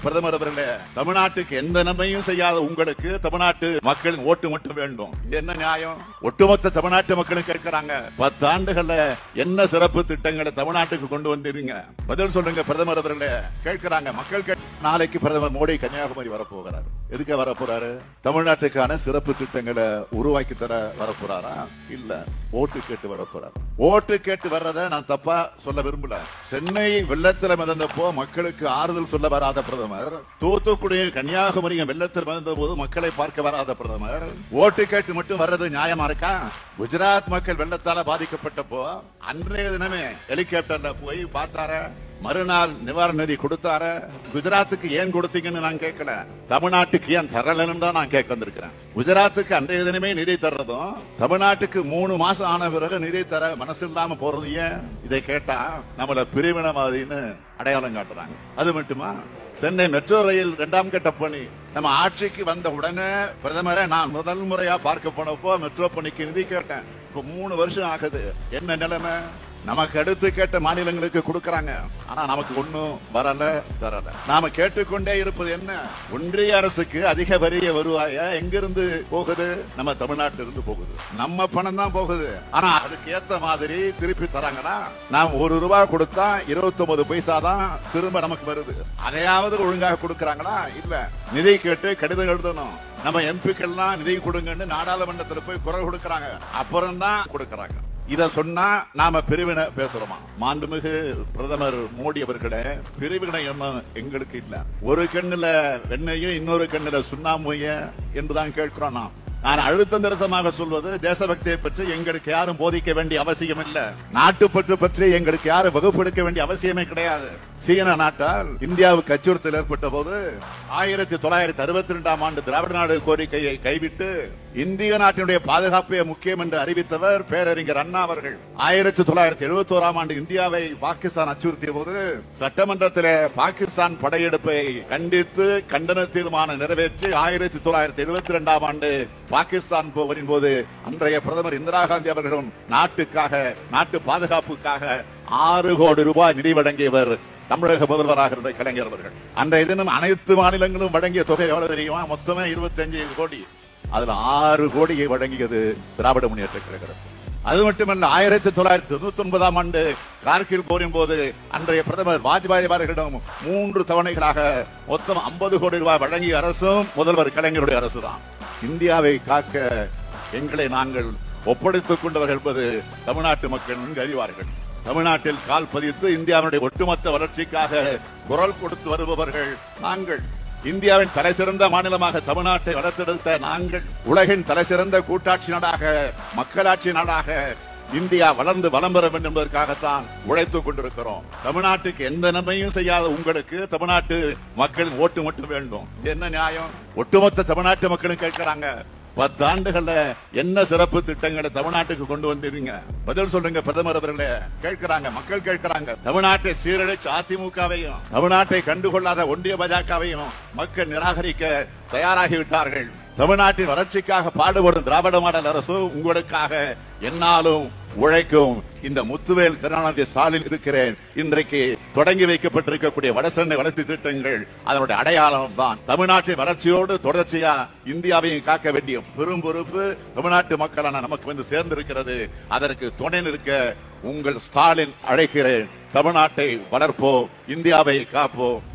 பிரதமர் அவர்களே தமிழ்நாட்டுக்கு எந்த நன்மையும் செய்யாத உங்களுக்கு தமிழ்நாட்டு மக்களின் ஓட்டு மட்டும் வேண்டும் இது என்ன நியாயம் ஒட்டுமொத்த தமிழ்நாட்டு மக்களும் கேட்கிறாங்க பத்து ஆண்டுகள்ல என்ன சிறப்பு திட்டங்களை தமிழ்நாட்டுக்கு கொண்டு வந்தீங்க பதில் சொல்லுங்க பிரதமர் அவர்களே கேட்கிறாங்க மக்கள் கேட்- நாளைக்கு பிரதமர் மோடி கன்னியாகுமரி வரப்போகிறார் எதுக்கு வரப்போறாரு தமிழ்நாட்டுக்கான சிறப்பு திட்டங்களை உருவாக்கி தர வரப்போறாரா இல்ல ஓட்டு கேட்டு வரப்போறார் ஓட்டு கேட்டு வர்றத நான் தப்பா சொல்ல விரும்பல சென்னை வெள்ளத்துல மிதந்தப்போ மக்களுக்கு ஆறுதல் சொல்ல வராத பிரதமர் தூத்துக்குடி கன்னியாகுமரி வெள்ளத்தில் மிதந்த போது மக்களை பார்க்க வராத பிரதமர் ஓட்டு கேட்டு மட்டும் வர்றது நியாயமா இருக்கா குஜராத் மக்கள் வெள்ளத்தால பாதிக்கப்பட்டப்போ அன்றைய தினமே ஹெலிகாப்டர்ல போய் பார்த்தார மறுநாள் நிவாரண நிதி கொடுத்தார குஜராத்துக்கு ஏன் கொடுத்தீங்கன்னு நான் கேட்கல தமிழ்நாட்டுக்கு ஏன் தரலன்னு தான் நான் கேட்க வந்திருக்கிறேன் குஜராத்துக்கு அன்றைய தினமே நிதி தர்றதும் தமிழ்நாட்டுக்கு மூணு மாசம் ஆன பிறகு நிதி தர மனசு இல்லாம போறது ஏன் இதை கேட்டா நம்மள பிரிவினவாதின்னு அடையாளம் காட்டுறாங்க அது மட்டுமா சென்னை மெட்ரோ ரயில் இரண்டாம் கட்ட பணி நம்ம ஆட்சிக்கு வந்த உடனே பிரதமரை நான் முதல் முறையா பார்க்க போனப்போ மெட்ரோ பணிக்கு நிதி கேட்டேன் இப்ப மூணு வருஷம் ஆகுது என்ன நிலைமை நமக்கு அடுத்து கேட்ட மாநிலங்களுக்கு கொடுக்கறாங்க ஆனா நமக்கு ஒண்ணும் வரல தரல நாம கேட்டுக்கொண்டே இருப்பது என்ன ஒன்றிய அரசுக்கு அதிக வரிய வருவாய எங்கிருந்து போகுது நம்ம தமிழ்நாட்டில இருந்து போகுது நம்ம பணம் தான் போகுது ஆனா அதுக்கு ஏத்த மாதிரி திருப்பி தராங்கன்னா நாம் ஒரு ரூபாய் கொடுத்தா இருபத்தி ஒன்பது பைசா தான் திரும்ப நமக்கு வருது அதையாவது ஒழுங்காக கொடுக்கறாங்களா இல்ல நிதி கேட்டு கடிதம் எழுதணும் நம்ம எம்பிக்கள்லாம் நிதி கொடுங்கன்னு நாடாளுமன்றத்துல போய் குரல் கொடுக்கறாங்க அப்புறம் தான் கொடுக்கறாங்க இத சொன்னா நாம பிரிவினை பேசுறோமா மாண்புமிகு பிரதமர் மோடி அவர்களே பிரிவினை என்ன எங்களுக்கு இல்ல ஒரு கண்ணுல வெண்ணையும் இன்னொரு கண்ணுல சுண்ணாம்பையும் என்றுதான் கேட்கிறோம் நாம் நான் அழுத்தம் திருத்தமாக சொல்வது தேசபக்தியை பற்றி எங்களுக்கு யாரும் போதிக்க வேண்டிய அவசியம் இல்ல நாட்டுப்பற்று பற்றி எங்களுக்கு யாரும் வகுப்பெடுக்க வேண்டிய அவசியமே கிடையாது சீன நாட்டால் இந்தியாவுக்கு அச்சுறுத்தல் ஏற்பட்ட போது ஆயிரத்தி தொள்ளாயிரத்தி அறுபத்தி ரெண்டாம் ஆண்டு திராவிட நாடு கோரிக்கையை கைவிட்டு இந்திய நாட்டினுடைய பாதுகாப்பே முக்கியம் என்று அறிவித்தவர் பேரறிஞர் அண்ணா அவர்கள் ஆயிரத்தி தொள்ளாயிரத்தி எழுபத்தி ஓராம் ஆண்டு இந்தியாவை பாகிஸ்தான் அச்சுறுத்திய போது சட்டமன்றத்திலே பாகிஸ்தான் படையெடுப்பை கண்டித்து கண்டன தீர்மானம் நிறைவேற்றி ஆயிரத்தி தொள்ளாயிரத்தி எழுபத்தி ரெண்டாம் ஆண்டு பாகிஸ்தான் போவரின் போது அன்றைய பிரதமர் இந்திரா காந்தி அவர்களும் நாட்டுக்காக நாட்டு பாதுகாப்புக்காக ஆறு கோடி ரூபாய் நிதி வழங்கியவர் தமிழக முதல்வராக இருந்த கலைஞர் அவர்கள் அன்றைய தினம் அனைத்து மாநிலங்களும் வழங்கிய தொகை எவ்வளவு தெரியுமா மொத்தமே இருபத்தி கோடி அதுல ஆறு கோடியை வழங்கியது திராவிட முன்னேற்ற கழக அரசு அது மட்டுமல்ல ஆயிரத்தி தொள்ளாயிரத்தி தொண்ணூத்தி ஒன்பதாம் ஆண்டு கார்கில் போரின் போது அன்றைய பிரதமர் வாஜ்பாய் அவர்களிடம் மூன்று தவணைகளாக மொத்தம் ஐம்பது கோடி ரூபாய் வழங்கிய அரசும் முதல்வர் கலைஞருடைய அரசுதான் இந்தியாவை காக்க எங்களை நாங்கள் ஒப்படைத்துக் கொண்டவர்கள் என்பது தமிழ்நாட்டு மக்கள் நன்கு அறிவார்கள் தமிழ்நாட்டில் கால் பதித்து இந்தியாவுடைய ஒட்டுமொத்த வளர்ச்சிக்காக குரல் கொடுத்து வருபவர்கள் நாங்கள் இந்தியாவின் தலைசிறந்த மாநிலமாக தமிழ்நாட்டை வளர்த்தெடுத்த நாங்கள் உலகின் தலைசிறந்த கூட்டாட்சி நாடாக மக்களாட்சி நாடாக இந்தியா வளர்ந்து வளம் பெற வேண்டும் என்பதற்காகத்தான் உழைத்துக் கொண்டிருக்கிறோம் தமிழ்நாட்டுக்கு எந்த நன்மையும் செய்யாத உங்களுக்கு தமிழ்நாட்டு மக்களின் ஓட்டு மட்டும் வேண்டும் இது என்ன நியாயம் ஒட்டுமொத்த தமிழ்நாட்டு மக்களும் கேட்கிறாங்க பத்து ஆண்டுகள்ல என்ன சிறப்பு திட்டங்களை தமிழ்நாட்டுக்கு கொண்டு வந்தீங்க பதில் சொல்லுங்க பிரதமர் அவர்களே கேட்கிறாங்க மக்கள் கேட்கிறாங்க தமிழ்நாட்டை சீரழிச்சு அதிமுகவையும் தமிழ்நாட்டை கண்டுகொள்ளாத ஒன்றிய பாஜகவையும் மக்கள் நிராகரிக்க தயாராகி விட்டார்கள் தமிழ்நாட்டின் வளர்ச்சிக்காக பாடுபடும் திராவிட மாடல் அரசு உங்களுக்காக என்னாலும் உழைக்கும் இந்த முத்துவேல் கருணாநிதி ஸ்டாலின் இருக்கிறேன் இன்றைக்கு தொடங்கி வைக்கப்பட்டிருக்கக்கூடிய வடசென்னை வளர்ச்சி திட்டங்கள் அதனுடைய அடையாளம் தான் தமிழ்நாட்டின் வளர்ச்சியோடு தொடர்ச்சியா இந்தியாவையும் காக்க வேண்டிய பெரும் பொறுப்பு தமிழ்நாட்டு மக்களான நமக்கு வந்து சேர்ந்திருக்கிறது அதற்கு துணை நிற்க உங்கள் ஸ்டாலின் அழைக்கிறேன் தமிழ்நாட்டை வளர்ப்போம் இந்தியாவை காப்போம்